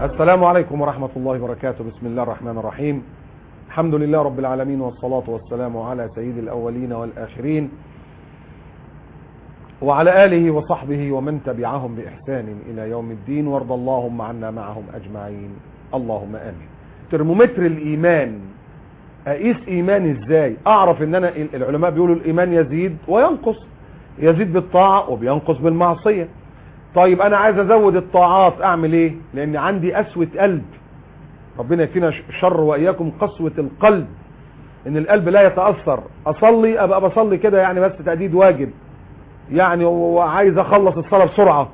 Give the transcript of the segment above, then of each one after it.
السلام عليكم ورحمة الله وبركاته بسم الله الرحمن الرحيم الحمد لله رب العالمين والصلاة والسلام على سيد الأولين والآخرين وعلى آله وصحبه ومن تبعهم بإحسان إلى يوم الدين وارض اللهم عنا معهم أجمعين اللهم آمين ترمومتر الإيمان أقيس إيماني إزاي أعرف إن أنا العلماء بيقولوا الإيمان يزيد وينقص يزيد بالطاعة وبينقص بالمعصية طيب انا عايز ازود الطاعات اعمل ايه لان عندي قسوة قلب ربنا يكفينا شر واياكم قسوة القلب ان القلب لا يتأثر اصلي ابقى بصلي كده يعني بس تأديد واجب يعني وعايز اخلص الصلاة بسرعة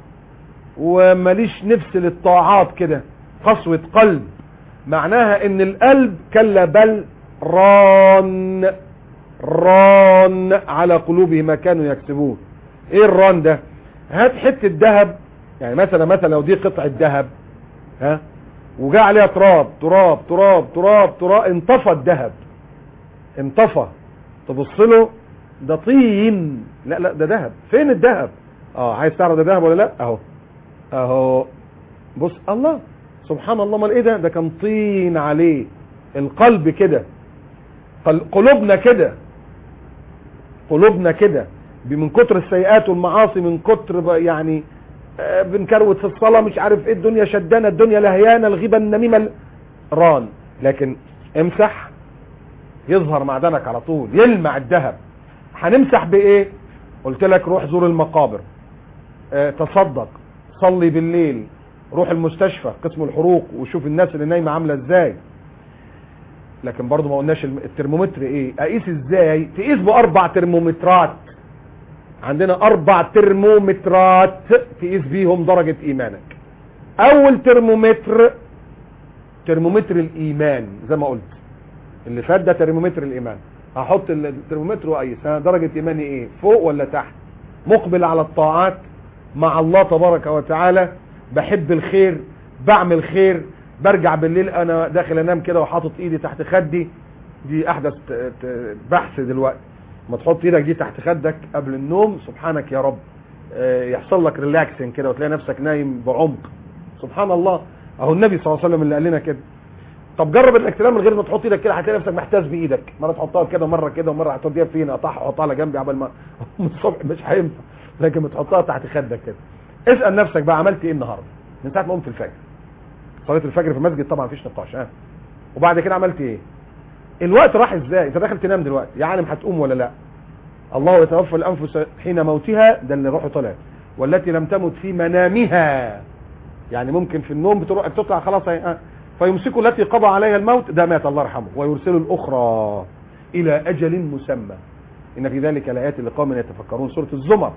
ومليش نفس للطاعات كده قسوة قلب معناها ان القلب كلا بل ران ران على قلوبهم ما كانوا يكسبون ايه الران ده هات حته ذهب يعني مثلا مثلا لو دي قطعه ذهب ها وجاء عليها تراب تراب تراب تراب تراب انطفى الذهب انطفى تبص له ده طين لا لا ده ذهب فين الذهب اه عايز تعرف ده ذهب ولا لا اهو اهو بص الله سبحان الله امال ايه ده ده كان طين عليه القلب كده قلوبنا كده قلوبنا كده من كتر السيئات والمعاصي من كتر يعني بنكروت في الصلاة مش عارف ايه الدنيا شدانة الدنيا لهيانة الغيبة النميمة ران لكن امسح يظهر معدنك على طول يلمع الذهب هنمسح بايه قلت لك روح زور المقابر اه تصدق صلي بالليل روح المستشفى قسم الحروق وشوف الناس اللي نايمة عاملة ازاي لكن برضو ما قلناش الترمومتر ايه اقيس ازاي تقيس باربع ترمومترات عندنا اربع ترمومترات تقيس بيهم درجة ايمانك اول ترمومتر ترمومتر الايمان زي ما قلت اللي فات ده ترمومتر الايمان هحط الترمومتر واقيس درجة ايماني ايه فوق ولا تحت مقبل على الطاعات مع الله تبارك وتعالى بحب الخير بعمل خير برجع بالليل انا داخل انام كده وحاطط ايدي تحت خدي دي احدث بحث دلوقتي ما تحط ايدك دي تحت خدك قبل النوم سبحانك يا رب يحصل لك ريلاكسنج كده وتلاقي نفسك نايم بعمق سبحان الله اهو النبي صلى الله عليه وسلم اللي قال لنا كده طب جرب انك تنام من غير ما تحط ايدك كده هتلاقي نفسك محتاج بايدك مره تحطها كده مره كده ومره هتوديها فين اقطعها احطها على جنبي عبال ما من الصبح مش هينفع لكن بتحطها تحت خدك كده اسال نفسك بقى عملت ايه النهارده من ساعه ما قمت الفجر صلاه الفجر في المسجد طبعا مفيش نقاش ها وبعد كده عملت ايه الوقت راح ازاي انت داخل تنام دلوقتي يا عالم هتقوم ولا لا الله يتوفى الانفس حين موتها ده اللي روحه طلعت والتي لم تمت في منامها يعني ممكن في النوم بتروح تطلع خلاص اه. فيمسك التي قضى عليها الموت ده مات الله يرحمه ويرسل الاخرى الى اجل مسمى ان في ذلك الايات لقوم يتفكرون سوره الزمر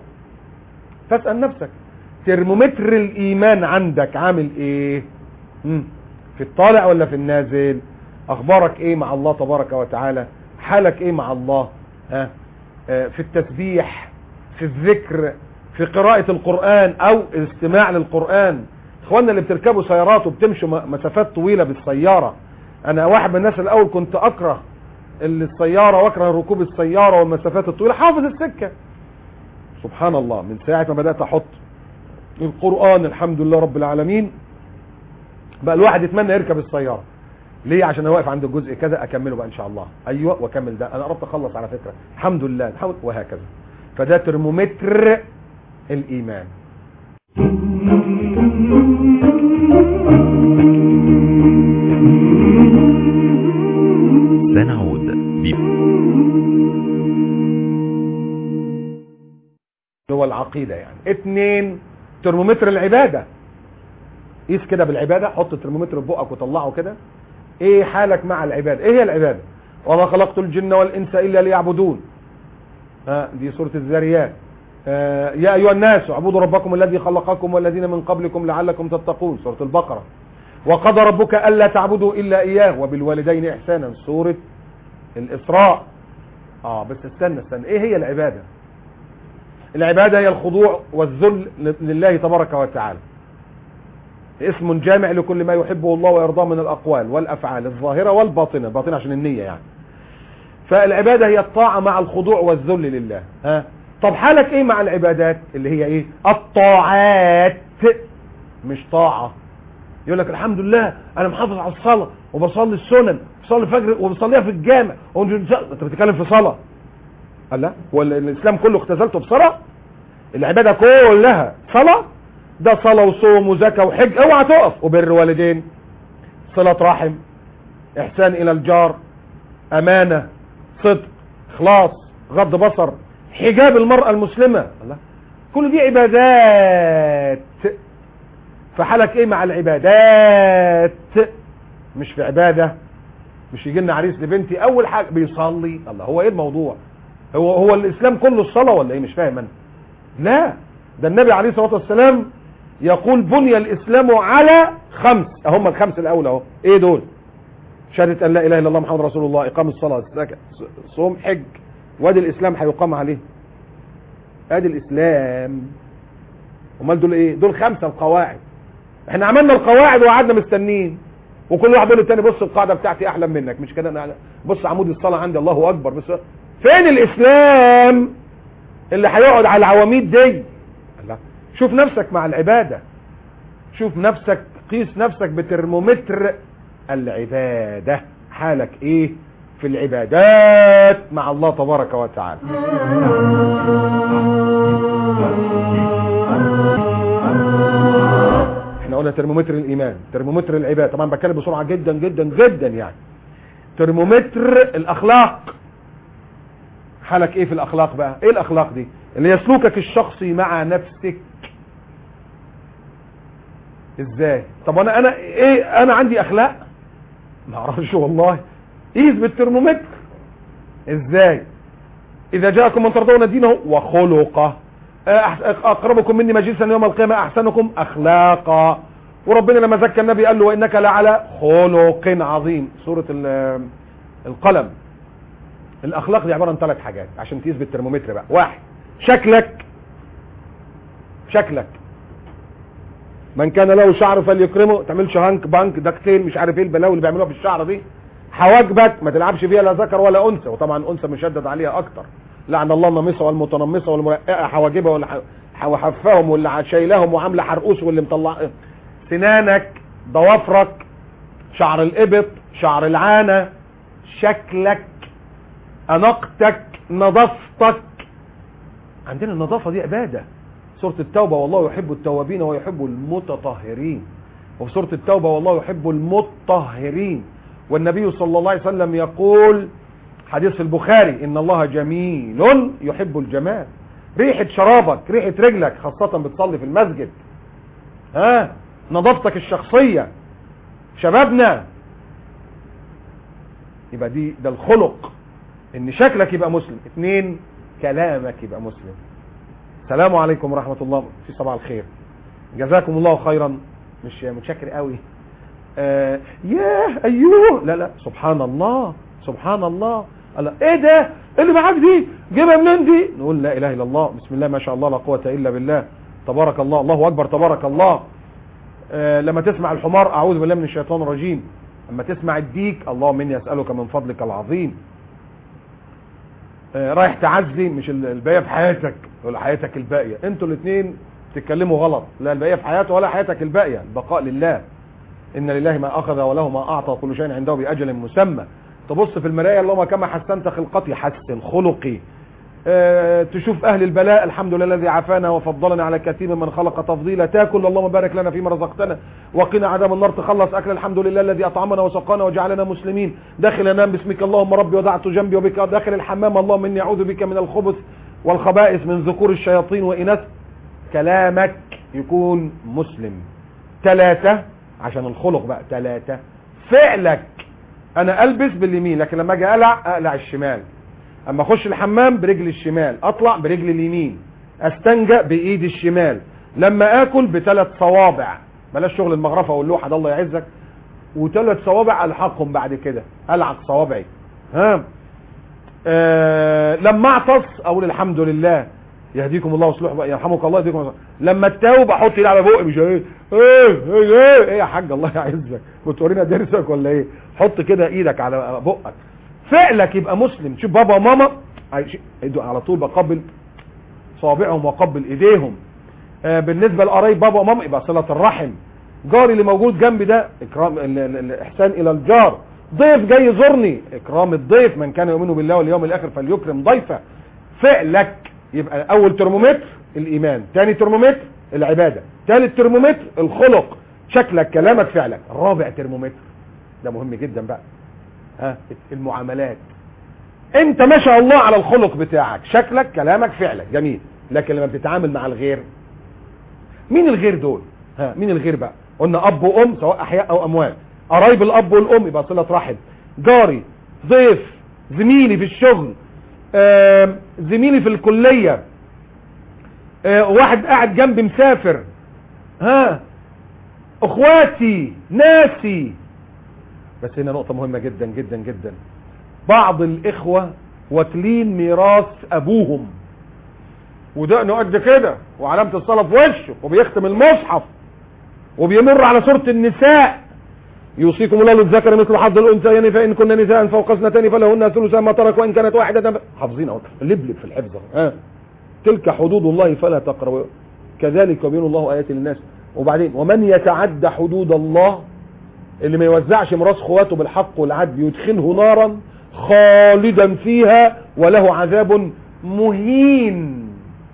فاسال نفسك ترمومتر الايمان عندك عامل ايه مم. في الطالع ولا في النازل اخبارك ايه مع الله تبارك وتعالى حالك ايه مع الله ها في التسبيح في الذكر في قراءة القرآن او الاستماع للقرآن اخواننا اللي بتركبوا سيارات وبتمشوا مسافات طويلة بالسيارة انا واحد من الناس الاول كنت اكره السيارة واكره ركوب السيارة والمسافات الطويلة حافظ السكة سبحان الله من ساعة ما بدأت احط القرآن الحمد لله رب العالمين بقى الواحد يتمنى يركب السيارة ليه عشان انا واقف عند الجزء كذا اكمله بقى ان شاء الله ايوه واكمل ده انا قربت اخلص على فكره الحمد لله نحاول وهكذا فده ترمومتر الايمان سنعود هو العقيده يعني اتنين ترمومتر العباده قيس كده بالعباده حط الترمومتر في بقك وطلعه كده ايه حالك مع العبادة ايه هي العبادة وما خلقت الجن والانس الا ليعبدون ها دي سورة الذاريات آه يا ايها الناس اعبدوا ربكم الذي خلقكم والذين من قبلكم لعلكم تتقون سورة البقرة وقضى ربك الا تعبدوا الا اياه وبالوالدين احسانا سورة الاسراء اه بس استنى استنى ايه هي العبادة العبادة هي الخضوع والذل لله تبارك وتعالى اسم جامع لكل ما يحبه الله ويرضاه من الأقوال والأفعال الظاهرة والباطنة الباطنة عشان النية يعني فالعبادة هي الطاعة مع الخضوع والذل لله ها طب حالك ايه مع العبادات اللي هي ايه الطاعات مش طاعة يقول لك الحمد لله انا محافظ على الصلاه وبصلي السنن بصلي الفجر وبصليها في الجامع انت بتتكلم في صلاه قال لا هو الاسلام كله اختزلته بصلاه العباده كلها صلاه ده صلاه وصوم وزكاه وحج اوعى تقف وبر والدين صله رحم احسان الى الجار امانه صدق اخلاص غض بصر حجاب المراه المسلمه الله كل دي عبادات فحالك ايه مع العبادات مش في عبادة مش يجي لنا عريس لبنتي اول حاجة بيصلي الله هو ايه الموضوع هو هو الاسلام كله الصلاة ولا ايه مش فاهم انا لا ده النبي عليه الصلاة والسلام يقول بني الاسلام على خمس هم الخمس الاول اهو ايه دول شهادة ان لا اله الا الله محمد رسول الله اقام الصلاة صوم حج وادي الاسلام هيقام عليه ادي الاسلام امال دول ايه دول خمسة القواعد احنا عملنا القواعد وقعدنا مستنين وكل واحد يقول للتاني بص القاعده بتاعتي احلى منك مش كده انا بص عمود الصلاه عندي الله اكبر بس فين الاسلام اللي هيقعد على العواميد دي الله شوف نفسك مع العباده شوف نفسك قيس نفسك بترمومتر العباده حالك ايه في العبادات مع الله تبارك وتعالى احنا قلنا ترمومتر الايمان ترمومتر العباد طبعا بتكلم بسرعه جدا جدا جدا يعني ترمومتر الاخلاق حالك ايه في الاخلاق بقى ايه الاخلاق دي اللي يسلوكك الشخصي مع نفسك ازاي طب انا انا ايه انا عندي اخلاق ما اعرفش والله قيس بالترمومتر ازاي اذا جاءكم من ترضون دينه وخلقه اقربكم مني مجلسا يوم القيامة احسنكم اخلاقا وربنا لما زكى النبي قال له وانك لعلى خلق عظيم سورة القلم الاخلاق دي عبارة عن ثلاث حاجات عشان تقيس بالترمومتر بقى واحد شكلك شكلك من كان له شعر فليكرمه تعملش هانك بانك دكتين مش عارف ايه البلاوي اللي بيعملوها في الشعر دي حواجبك ما تلعبش فيها لا ذكر ولا انثى وطبعا انثى مشدد عليها اكتر لعن الله النميصه والمتنمصه والمرققه حواجبها واللي وحفاهم واللي شايلهم وعامله حرقوس واللي مطلع سنانك ضوافرك شعر الابط شعر العانه شكلك اناقتك نظافتك عندنا النظافه دي عباده سوره التوبه والله يحب التوابين ويحب المتطهرين وفي سوره التوبه والله يحب المطهرين والنبي صلى الله عليه وسلم يقول حديث في البخاري ان الله جميل يحب الجمال ريحة شرابك ريحة رجلك خاصة بتصلي في المسجد ها نظافتك الشخصية شبابنا يبقى دي ده الخلق ان شكلك يبقى مسلم اثنين كلامك يبقى مسلم السلام عليكم ورحمة الله في صباح الخير جزاكم الله خيرا مش متشكر قوي آه ياه ايوه لا لا سبحان الله سبحان الله الله ايه ده اللي معاك دي جيبها منين دي نقول لا اله الا الله بسم الله ما شاء الله لا قوه الا بالله تبارك الله الله اكبر تبارك الله آه لما تسمع الحمار اعوذ بالله من الشيطان الرجيم لما تسمع الديك اللهم اني اسالك من فضلك العظيم آه رايح تعزي مش الباقيه في حياتك ولا حياتك الباقيه انتوا الاثنين تتكلموا غلط لا الباقيه في حياته ولا حياتك الباقيه البقاء لله ان لله ما اخذ وله ما اعطى كل شيء عنده باجل مسمى تبص في المرايه اللهم كما حسنت خلقتي حسن خلقي أه تشوف اهل البلاء الحمد لله الذي عافانا وفضلنا على كثير من خلق تفضيلا تاكل اللهم بارك لنا فيما رزقتنا وقنا عذاب النار تخلص اكل الحمد لله الذي اطعمنا وسقانا وجعلنا مسلمين داخل انام باسمك اللهم ربي وضعت جنبي وبك داخل الحمام اللهم اني اعوذ بك من الخبث والخبائث من ذكور الشياطين واناث كلامك يكون مسلم ثلاثة عشان الخلق بقى ثلاثة فعلك انا البس باليمين لكن لما اجي اقلع اقلع الشمال اما اخش الحمام برجل الشمال اطلع برجل اليمين استنجى بايدي الشمال لما اكل بثلاث صوابع بلاش شغل المغرفه واللوحه ده الله يعزك وثلاث صوابع الحقهم بعد كده العق صوابعي ها آه لما اعطس اقول الحمد لله يهديكم الله ويصلح يرحمك الله يهديكم الله لما التوب احط ايدي على بقي مش ايه ايه ايه ايه يا حاج الله يعزك بتورينا درسك ولا ايه حط كده ايدك على بقك فعلك يبقى مسلم شوف بابا وماما على طول بقبل صوابعهم واقبل ايديهم آه بالنسبه لقرايب بابا وماما يبقى صله الرحم جاري اللي موجود جنبي ده اكرام ال- ال- الاحسان الى الجار ضيف جاي يزورني اكرام الضيف من كان يؤمن بالله واليوم الاخر فليكرم ضيفه فعلك يبقى اول ترمومتر الايمان تاني ترمومتر العباده ثالث ترمومتر الخلق شكلك كلامك فعلك رابع ترمومتر ده مهم جدا بقى ها المعاملات انت ما شاء الله على الخلق بتاعك شكلك كلامك فعلك جميل لكن لما بتتعامل مع الغير مين الغير دول ها مين الغير بقى قلنا اب وام سواء احياء او اموات قرايب الاب والام يبقى صله رحم جاري ضيف زميلي في الشغل آم، زميلي في الكليه آه، واحد قاعد جنبي مسافر ها اخواتي ناسي بس هنا نقطة مهمة جدا جدا جدا بعض الاخوة واكلين ميراث ابوهم ودقنه قد كده وعلامة الصلاة في وشه وبيختم المصحف وبيمر على سورة النساء يوصيكم الله للذكر مثل حظ الانثيين فان كن نساء فوق اثنتين فلهن ثلث ما ترك وان كانت واحدة حافظين اهو لبلب في الحفظ ها تلك حدود الله فلا تقربوا كذلك يبين الله ايات للناس وبعدين ومن يتعدى حدود الله اللي ما يوزعش ميراث اخواته بالحق والعدل يدخله نارا خالدا فيها وله عذاب مهين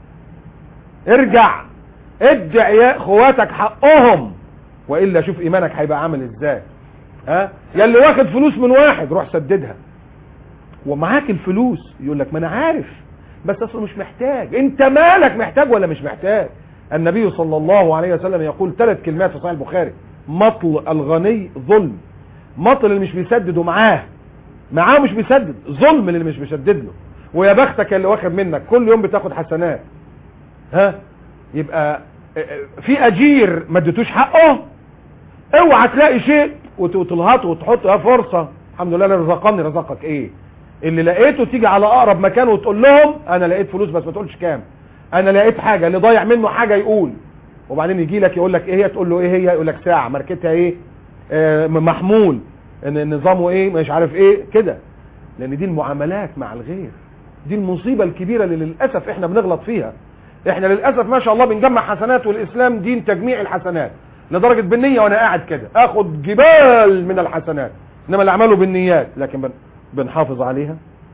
ارجع ادع يا اخواتك حقهم والا شوف ايمانك هيبقى عامل ازاي ها يا اللي واخد فلوس من واحد روح سددها ومعاك الفلوس يقول لك ما انا عارف بس اصله مش محتاج انت مالك محتاج ولا مش محتاج النبي صلى الله عليه وسلم يقول ثلاث كلمات في صحيح البخاري مطل الغني ظلم مطل اللي مش بيسدد معاه معاه مش بيسدد ظلم اللي مش بيسدد له ويا بختك اللي واخد منك كل يوم بتاخد حسنات ها يبقى في اجير ما اديتوش حقه اوعى تلاقي شيء وت- وتلهطه وتحط فرصه الحمد لله اللي رزقني رزقك ايه اللي لقيته تيجي على اقرب مكان وتقول لهم انا لقيت فلوس بس ما تقولش كام انا لقيت حاجه اللي ضايع منه حاجه يقول وبعدين يجي لك يقول لك ايه هي تقول له ايه هي يقول لك ساعه ماركتها ايه آه محمول ان نظامه ايه مش عارف ايه كده لان دي المعاملات مع الغير دي المصيبه الكبيره اللي للاسف احنا بنغلط فيها احنا للاسف ما شاء الله بنجمع حسنات والاسلام دين تجميع الحسنات لدرجه بالنيه وانا قاعد كده اخد جبال من الحسنات انما اللي عمله بالنيات لكن بن بنحافظ عليها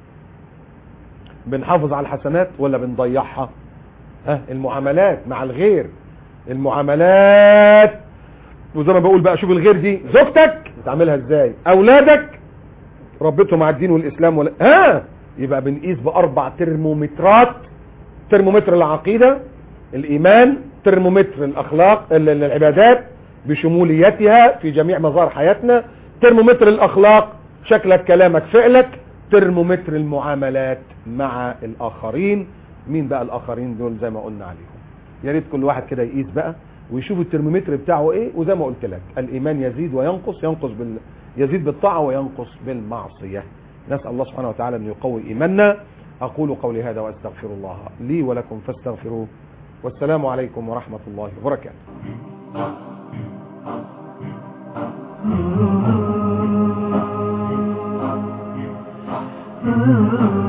بنحافظ على الحسنات ولا بنضيعها ها المعاملات مع الغير المعاملات وزي ما بقول بقى شوف الغير دي زوجتك بتعملها ازاي اولادك ربيتهم على الدين والاسلام ولا ها يبقى بنقيس باربع ترمومترات ترمومتر العقيدة الايمان ترمومتر الاخلاق ال- ال- العبادات بشموليتها في جميع مظاهر حياتنا ترمومتر الاخلاق شكلك كلامك فعلك ترمومتر المعاملات مع الاخرين مين بقى الاخرين دول زي ما قلنا عليهم يا ريت كل واحد كده يقيس بقى ويشوف الترمومتر بتاعه ايه وزي ما قلت لك الايمان يزيد وينقص ينقص بال يزيد بالطاعه وينقص بالمعصيه نسال الله سبحانه وتعالى ان يقوي ايماننا اقول قولي هذا واستغفر الله لي ولكم فاستغفروه والسلام عليكم ورحمه الله وبركاته Mm-hmm.